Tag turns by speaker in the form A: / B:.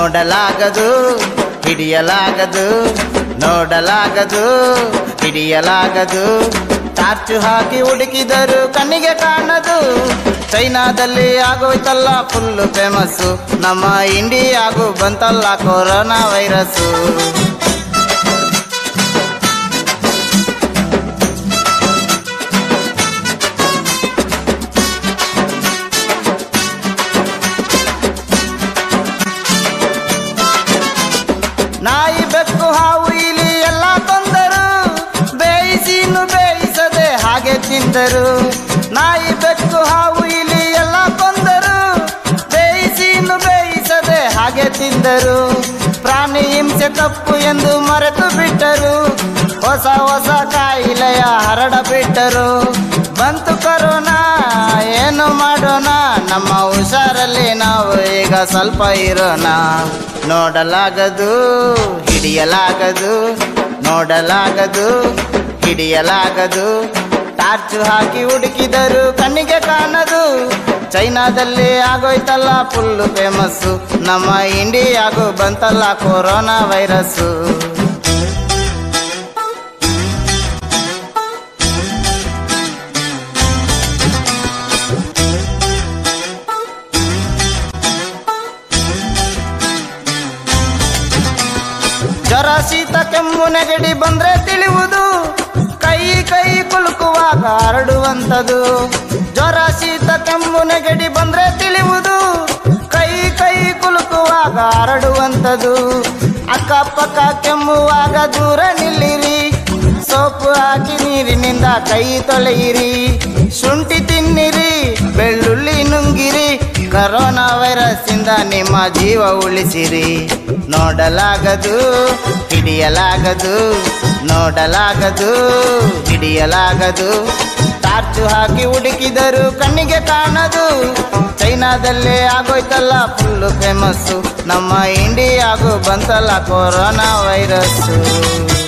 A: ನೋಡಲಾಗದು ಹಿಡಿಯಲಾಗದು ನೋಡಲಾಗದು ಹಿಡಿಯಲಾಗದು torch ಹಾಕಿ ಹುಡುಕಿದರು ಕಣ್ಣಿಗೆ ಕಾಣದು ಚೈನಾದಲ್ಲಿ ಆಗೋಯ್ತಲ್ಲ full famous ನಮ್ಮ ಇಂಡಿಯಾಗೂ ಬಂತಲ್ಲ ಕೊರೋನಾ ವೈರಸ್ಸು ನಾಯಿ ಬೆಕ್ಕು ಹಾವು ಇಲಿ ಎಲ್ಲ ಕೊಂದರು ಬೇಯಿಸಿನು ಬೇಯಿಸದೆ ಹಾಗೆ ತಿಂದರು ನಾಯಿ ಬೆಕ್ಕು ಹಾವು ಇಲಿ ಎಲ್ಲ ಕೊಂದರು ಬೇಯಿಸಿನು ಬೇಯಿಸದೆ ಹಾಗೆ ತಿಂದರು ಪ್ರಾಣಿ ಹಿಂಸೆ ತಪ್ಪು ಎಂದು ಮರೆತು ಬಿಟ್ಟರು ಹೊಸ ಹೊಸ ಕಾಯಿಲೆಯ ಹರಡಬಿಟ್ಟರು ಬಂತು ಕರೋನಾ ಏನು ಮಾಡೋಣ ನಮ್ಮ ಹುಷಾರಲ್ಲಿ ನಾವು ಈಗ ಸ್ವಲ್ಪ ಇರೋಣ ನೋಡಲಾಗದು ಹಿಡಿಯಲಾಗದು ನೋಡಲಾಗದು ಹಿಡಿಯಲಾಗದು ಟಾರ್ಚು ಹಾಕಿ ಹುಡುಕಿದರು ಕಣ್ಣಿಗೆ ಕಾಣದು ಚೈನಾದಲ್ಲಿ ಆಗೋಯ್ತಲ್ಲ ಫುಲ್ಲು ಫೇಮಸ್ಸು ನಮ್ಮ ಇಂಡಿಯಾಗೂ ಬಂತಲ್ಲ ಕೊರೋನಾ ವೈರಸ್ಸು ಜ್ವರ ಶೀತ ಕೆಮ್ಮು ನೆಗಡಿ ಬಂದ್ರೆ ತಿಳಿಯುವುದು ಕೈ ಕೈ ಕುಲುಕುವಾಗ ಹರಡುವಂಥದ್ದು ಜ್ವರ ಶೀತ ಕೆಮ್ಮು ನೆಗಡಿ ಬಂದ್ರೆ ತಿಳಿಯುವುದು ಕೈ ಕೈ ಕುಲುಕುವಾಗ ಹರಡುವಂಥದ್ದು ಅಕ್ಕಪಕ್ಕ ಕೆಮ್ಮುವಾಗ ದೂರ ನಿಲ್ಲಿರಿ ಸೋಪು ಹಾಕಿ ನೀರಿನಿಂದ ಕೈ ತೊಳೆಯಿರಿ ಶುಂಠಿ ತಿನ್ನಿರಿ ಬೆಳ್ಳುಳ್ಳಿ ನುಂಗಿರಿ ಕರೋನಾ ವೈರಸ್ ಇಂದ ನಿಮ್ಮ ಜೀವ ಉಳಿಸಿರಿ ನೋಡಲಾಗದು ಹಿಡಿಯಲಾಗದು ನೋಡಲಾಗದು ಹಿಡಿಯಲಾಗದು ಟಾರ್ಚು ಹಾಕಿ ಹುಡುಕಿದರು ಕಣ್ಣಿಗೆ ಕಾಣದು ಚೈನಾದಲ್ಲೇ ಆಗೋಯ್ತಲ್ಲ ಫುಲ್ಲು ಫೇಮಸ್ಸು ನಮ್ಮ ಇಂಡಿಯಾಗೂ ಬಂತಲ್ಲ ಕೊರೋನಾ ವೈರಸ್ಸು